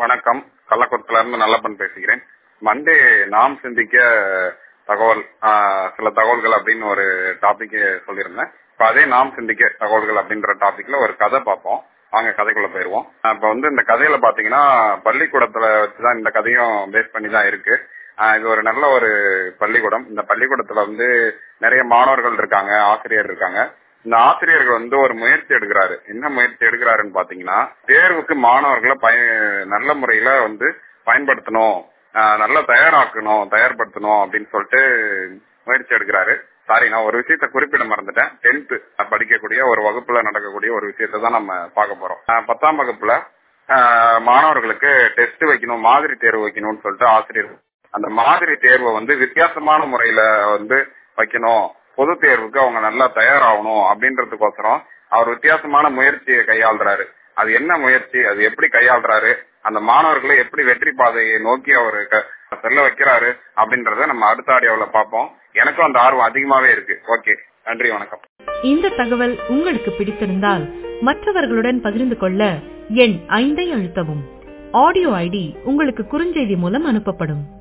வணக்கம் கள்ளக்குளத்துல இருந்து நல்லப்பன் பேசுகிறேன் மண்டே நாம் சிந்திக்க தகவல் ஆஹ், சில தகவல்கள் அப்படின்னு ஒரு டாபிக் சொல்லியிருந்தேன் இப்ப அதே நாம் சிந்திக்க தகவல்கள் அப்படின்ற டாபிக்ல ஒரு கதை பார்ப்போம் வாங்க கதைக்குள்ள போயிருவோம் ஆஹ், இப்ப வந்து இந்த கதையில பாத்தீங்கன்னா பள்ளிக்கூடத்துல வச்சுதான் இந்த கதையும் பேஸ் பண்ணி தான் இருக்கு ஆஹ், இது ஒரு நல்ல ஒரு பள்ளிக்கூடம் இந்த பள்ளிக்கூடத்துல வந்து நிறைய மாணவர்கள் இருக்காங்க ஆசிரியர் இருக்காங்க இந்த ஆசிரியர்கள் வந்து ஒரு முயற்சி எடுக்கிறாரு என்ன முயற்சி எடுக்கிறாருன்னு பாத்தீங்கன்னா தேர்வுக்கு மாணவர்களை பய நல்ல முறையில வந்து பயன்படுத்தணும் ஆஹ் நல்லா தயாராக்கணும் தயார்படுத்தணும் அப்படின்னு சொல்லிட்டு முயற்சி எடுக்கிறாரு சாரி நான் ஒரு விஷயத்த குறிப்பிட மறந்துட்டேன் டென்த் படிக்கக்கூடிய ஒரு வகுப்புல நடக்கக்கூடிய ஒரு விஷயத்த தான் நம்ம பார்க்க போறோம் ஆஹ் பத்தாம் வகுப்புல ஆஹ் மாணவர்களுக்கு டெஸ்ட் வைக்கணும் மாதிரி தேர்வு வைக்கணும்னு சொல்லிட்டு ஆசிரியர் அந்த மாதிரி தேர்வை வந்து வித்தியாசமான முறையில வந்து வைக்கணும் பொது தேர்வுக்கு அவங்க நல்லா தயாராகணும் அப்படின்றதுக்கோசரம் அவர் வித்தியாசமான முயற்சியை கையாளுறாரு அது என்ன முயற்சி அது எப்படி கையாளுறாரு அந்த மாணவர்களை எப்படி வெற்றி பாதையை நோக்கி அவர் க- செல்ல வைக்கிறாரு அப்படின்றத நம்ம அடுத்த ஆடியோல பார்ப்போம் எனக்கும் அந்த ஆர்வம் அதிகமாவே இருக்கு ஓகே நன்றி வணக்கம் இந்த தகவல் உங்களுக்கு பிடித்திருந்தால் மற்றவர்களுடன் பகிர்ந்து கொள்ள எண் ஐந்தை அழுத்தவும் ஆடியோ ஐடி உங்களுக்கு குறுஞ்செய்தி மூலம் அனுப்பப்படும்